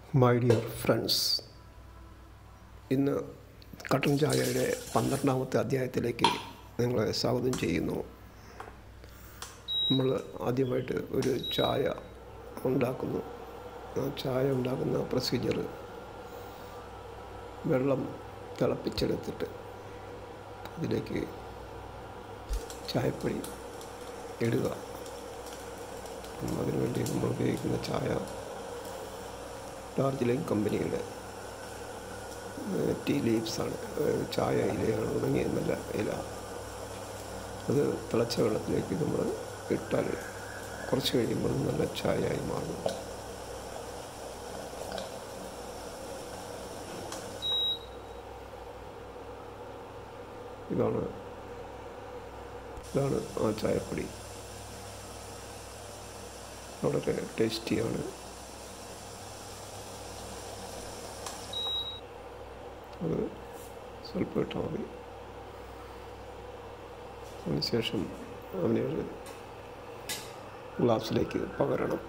my dear friends ഇന്ന് കട്ടൻ ചായയുടെ പന്ത്രണ്ടാമത്തെ അധ്യായത്തിലേക്ക് നിങ്ങളെ സ്വാഗതം ചെയ്യുന്നു നമ്മൾ ആദ്യമായിട്ട് ഒരു ചായ ഉണ്ടാക്കുന്നു ആ ചായ ഉണ്ടാക്കുന്ന പ്രൊസീജിയർ വെള്ളം തിളപ്പിച്ചെടുത്തിട്ട് അതിലേക്ക് ചായപ്പൊടി ഇടുക അതിനുവേണ്ടി നമ്മൾ ഉപയോഗിക്കുന്ന ചായ ഡാർജിലിംഗ് കമ്പനിയുടെ ടീ ലീവ്സാണ് ചായ ഇലയാണ് ഉണങ്ങിയ നല്ല ഇല അത് തിളച്ച വെള്ളത്തിലേക്ക് നമ്മൾ ഇട്ടാൽ കുറച്ച് കഴിയുമ്പോൾ നല്ല ചായയായി മാറും ഇതാണ് ഇതാണ് ആ ചായപ്പൊടി വളരെ ടേസ്റ്റിയാണ് അത് സ്വല്പം ഇട്ടാൽ മതി അതിനുശേഷം അവനെ ഒരു ഗ്ലാസ്സിലേക്ക് പകരണം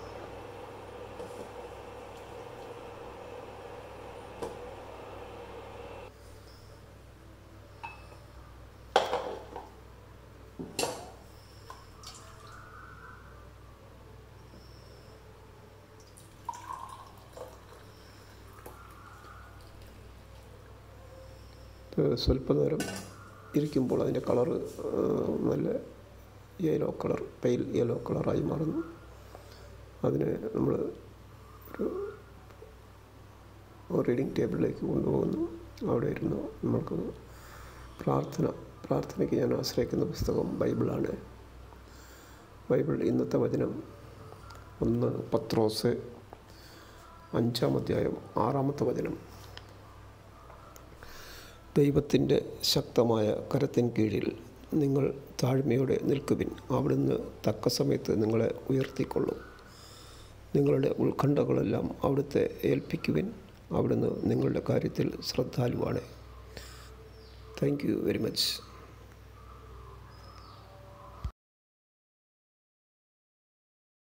സ്വല്പനേരം ഇരിക്കുമ്പോൾ അതിൻ്റെ കളറ് നല്ല യെല്ലോ കളർ പെയിൽ യെല്ലോ കളറായി മാറുന്നു അതിനെ നമ്മൾ ഒരു റീഡിംഗ് ടേബിളിലേക്ക് കൊണ്ടുപോകുന്നു അവിടെ ഇരുന്ന് നമ്മൾക്ക് പ്രാർത്ഥന പ്രാർത്ഥനയ്ക്ക് ഞാൻ ആശ്രയിക്കുന്ന പുസ്തകം ബൈബിളാണ് ബൈബിൾ ഇന്നത്തെ വചനം ഒന്ന് പത്രോസ് അഞ്ചാം അധ്യായം ആറാമത്തെ വചനം ദൈവത്തിൻ്റെ ശക്തമായ കരത്തിൻ കീഴിൽ നിങ്ങൾ താഴ്മയോടെ നിൽക്കുവിൻ അവിടുന്ന് തക്ക സമയത്ത് നിങ്ങളെ ഉയർത്തിക്കൊള്ളും നിങ്ങളുടെ ഉത്കണ്ഠകളെല്ലാം അവിടുത്തെ ഏൽപ്പിക്കുവിൻ അവിടുന്ന് നിങ്ങളുടെ കാര്യത്തിൽ ശ്രദ്ധാലുവാണ് താങ്ക് യു വെരി മച്ച്